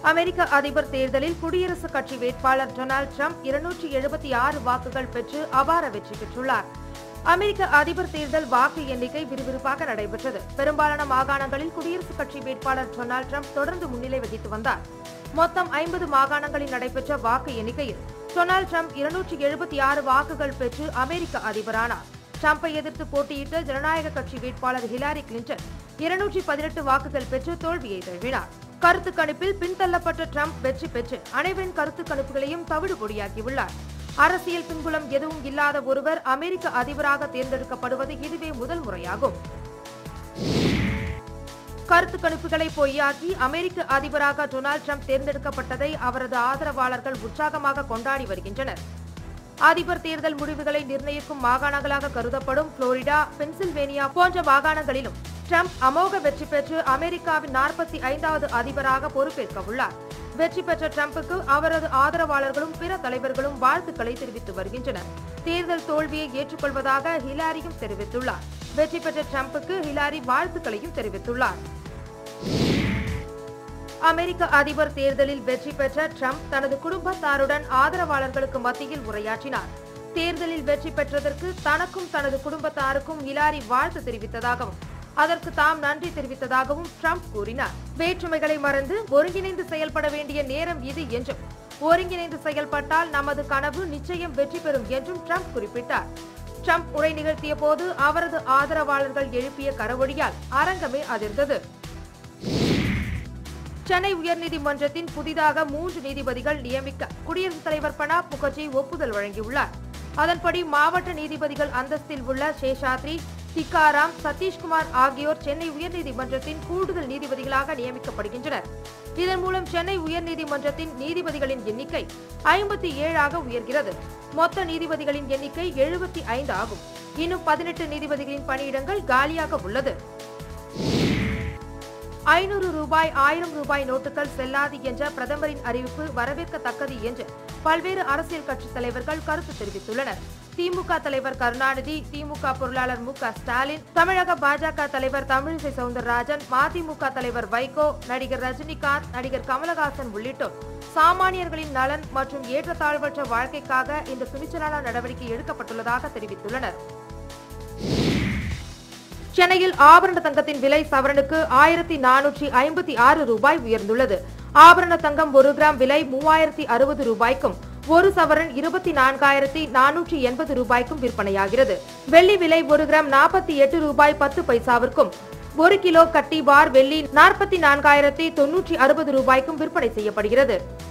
அமெரிக்க அதிபர் தேர்தலில் குடியரசுக் கட்சி வேட்பாளர் டொனால்டு ட்ரம்ப் இருநூற்றி எழுபத்தி ஆறு வாக்குகள் பெற்று அபார வெற்றி பெற்றுள்ளார் அமெரிக்க அதிபர் தேர்தல் வாக்கு எண்ணிக்கை விறுவிறுப்பாக நடைபெற்றது பெரும்பாலான மாகாணங்களில் குடியரசுக் கட்சி வேட்பாளர் டொனால்டு ட்ரம்ப் தொடர்ந்து முன்னிலை வகித்து வந்தார் மொத்தம் ஐம்பது மாகாணங்களில் நடைபெற்ற வாக்கு எண்ணிக்கையில் டொனால்டு ட்ரம்ப் இருநூற்றி எழுபத்தி ஆறு வாக்குகள் பெற்று அமெரிக்க அதிபரானார் ட்ரம்பை எதிர்த்து போட்டியிட்ட ஜனநாயக கட்சி வேட்பாளர் ஹிலாரி கிளின்டன் இருநூற்றி பதினெட்டு வாக்குகள் பெற்று தோல்வியை தழுவினார் கருத்து கணிப்பில் பின்தள்ளப்பட்ட ட்ரம்ப் வெற்றி பெற்று அனைவரின் கருத்து கணிப்புகளையும் தவிடு பொடியாக்கியுள்ளார் அரசியல் பின்புலம் எதுவும் இல்லாத ஒருவர் அமெரிக்க அதிபராக தேர்ந்தெடுக்கப்படுவது இதுவே முதல் முறையாகும் கருத்து கணிப்புகளை பொய்யாக்கி அமெரிக்க அதிபராக டொனால்டு ட்ரம்ப் தேர்ந்தெடுக்கப்பட்டதை அவரது ஆதரவாளர்கள் உற்சாகமாக கொண்டாடி வருகின்றனர் அதிபர் தேர்தல் முடிவுகளை நிர்ணயிக்கும் மாகாணங்களாக கருதப்படும் புளோரிடா பென்சில்வேனியா போன்ற மாகாணங்களிலும் ட்ரம்ப் அமோக வெற்றி பெற்று அமெரிக்காவின் நாற்பத்தி ஐந்தாவது அதிபராக பொறுப்பேற்க உள்ளார் வெற்றி பெற்ற ட்ரம்புக்கு அவரது ஆதரவாளர்களும் பிற தலைவர்களும் வாழ்த்துக்களை தெரிவித்து வருகின்றனர் தேர்தல் தோல்வியை ஏற்றுக்கொள்வதாக ஹிலாரியும் தெரிவித்துள்ளார் வெற்றி பெற்ற ட்ரம்புக்கு ஹிலாரி வாழ்த்துக்களையும் தெரிவித்துள்ளார் அமெரிக்க அதிபர் தேர்தலில் வெற்றி பெற்ற ட்ரம்ப் தனது குடும்பத்தாருடன் ஆதரவாளர்களுக்கு மத்தியில் உரையாற்றினார் தேர்தலில் வெற்றி பெற்றதற்கு தனக்கும் தனது குடும்பத்தாருக்கும் ஹிலாரி வாழ்த்து தெரிவித்ததாகவும் அதற்கு தாம் நன்றி தெரிவித்ததாகவும் ட்ரம்ப் கூறினார் வேற்றுமைகளை மறந்து ஒருங்கிணைந்து செயல்பட வேண்டிய நேரம் இது என்றும் ஒருங்கிணைந்து செயல்பட்டால் நமது கனவு நிச்சயம் வெற்றி பெறும் என்றும் ட்ரம்ப் குறிப்பிட்டார் ட்ரம்ப் உரை நிகழ்த்திய போது அவரது ஆதரவாளர்கள் எழுப்பிய கரவொலியால் அரங்கமே அதிர்ந்தது சென்னை உயர்நீதிமன்றத்தின் புதிதாக மூன்று நீதிபதிகள் நியமிக்க குடியரசுத் தலைவர் பிரணாப் முகர்ஜி ஒப்புதல் வழங்கியுள்ளார் அதன்படி மாவட்ட நீதிபதிகள் அந்தஸ்தில் உள்ள சேஷாத்ரி டிக்காராம் சதீஷ்குமார் ஆகியோர் சென்னை உயர்நீதிமன்றத்தின் கூடுதல் நீதிபதிகளாக நியமிக்கப்படுகின்றனர் இதன் மூலம் சென்னை உயர்நீதிமன்றத்தின் நீதிபதிகளின் எண்ணிக்கை ஐம்பத்தி ஏழாக உயர்கிறது மொத்த நீதிபதிகளின் எண்ணிக்கை எழுபத்தி ஐந்து ஆகும் இன்னும் பதினெட்டு நீதிபதிகளின் பணியிடங்கள் காலியாக உள்ளது ஐநூறு ரூபாய் ஆயிரம் ரூபாய் நோட்டுகள் செல்லாது என்ற பிரதமரின் அறிவிப்பு வரவேற்கத்தக்கது என்று பல்வேறு அரசியல் கட்சித் தலைவர்கள் கருத்து தெரிவித்துள்ளனர் திமுக தலைவர் கருணாநிதி திமுக பொருளாளர் மு க ஸ்டாலின் தமிழக பாஜக தலைவர் தமிழிசை சவுந்தரராஜன் மதிமுக தலைவர் வைகோ நடிகர் ரஜினிகாந்த் நடிகர் கமலஹாசன் உள்ளிட்டோர் சாமானியர்களின் நலன் மற்றும் ஏற்றத்தாழ்வற்ற வாழ்க்கைக்காக இந்த துணிச்சலான நடவடிக்கை எடுக்கப்பட்டுள்ளதாக தெரிவித்துள்ளனர் சென்னையில் ஆபரண தங்கத்தின் விலை சவரனுக்கு ஆயிரத்தி நானூற்றி ஐம்பத்தி ஆறு ரூபாய் உயர்ந்துள்ளது ஆபரண தங்கம் ஒரு கிராம் விலை மூவாயிரத்தி அறுபது ரூபாய்க்கும் ஒரு சவரன் இருபத்தி நான்காயிரத்தி நானூற்றி எண்பது ரூபாய்க்கும் விற்பனையாகிறது வெள்ளி விலை ஒரு கிராம் நாற்பத்தி எட்டு ரூபாய் பத்து பைசாவிற்கும் ஒரு கிலோ கட்டி பார் வெள்ளி நாற்பத்தி நான்காயிரத்தி தொன்னூற்றி அறுபது ரூபாய்க்கும் விற்பனை செய்யப்படுகிறது